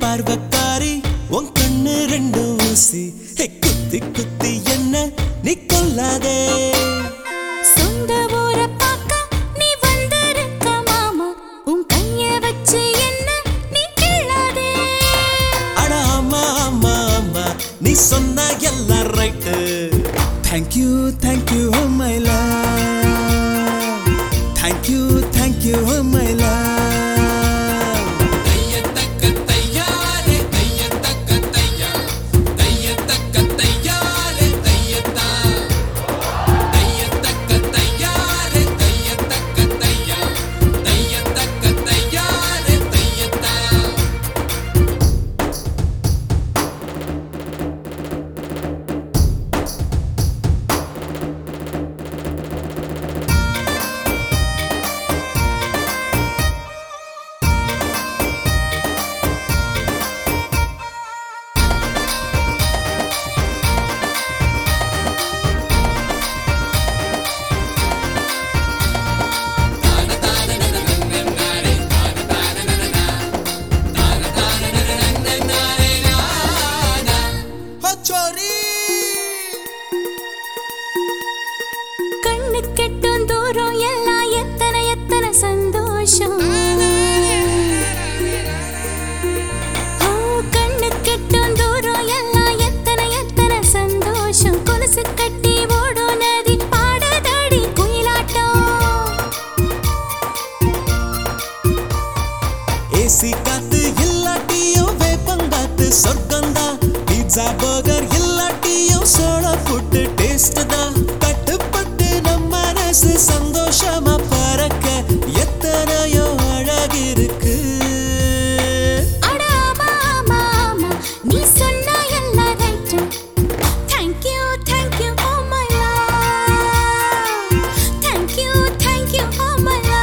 பார்வக்காரி உன் கண்ணு ரெண்டு ஊசி ஹே, குத்தி குத்தி என்ன நீ கொல்லாதே சொந்த ஊரை பார்க்க நீ வந்திருக்க மாமா உன் கைய வச்சு என்ன நீ கிள்ளாதே அட ஆமா ஆமா ஆமா நீ சொன்ன எல்லாம் right thank you thank you my love thank you thank you my love கண்ணு கெட்டும் தூரம் எல்லாம் எத்தனை எத்தனை சந்தோஷம் ஓ, கண்ணு கெட்டும் தூரம் எல்லாம் எத்தனை எத்தனை சந்தோஷம் கொலுசு கட்டி ஓடும் நதி பாடதடி குயிலாட்டம் ஏசி காத்து இல்லாட்டியும் வேப்பங்காத்து சொர்க்கம்தான் பீட்சா பர்கர் இல்லாட்டியும் சோள புட்டு டேஸ்ட் தான் கட்டுப்பட்டு நம்ம மனசு சந்தோஷமா பறக்க எத்தனையோ அழகிருக்கு அட ஆமா, ஆமா, ஆமா, நீ சொன்ன எல்லாம் right. Thank you, thank you, oh my love. Thank you, thank you, oh my love.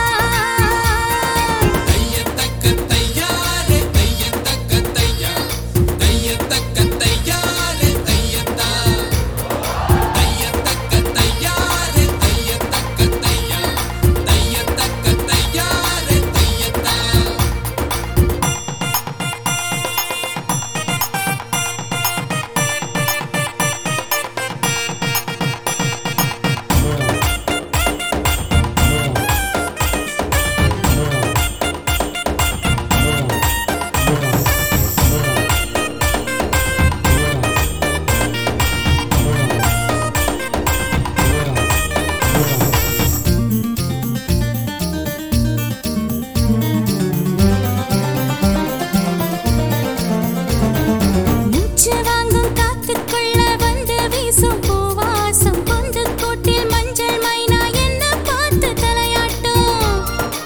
மூச்சு வாங்கும் காத்துக்குள்ள வந்து வீசும் பூவாசம் பொந்து கூட்டில் மஞ்சள் மைனா என்ன பார்த்து தலையாட்டும்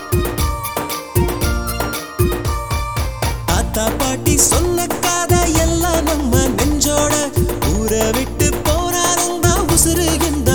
ஆத்தா பாட்டி சொன்ன கதை எல்லாம் நம்ம நெஞ்சோட ஊரை விட்டு போனாலும் தான் உசுறு இந்த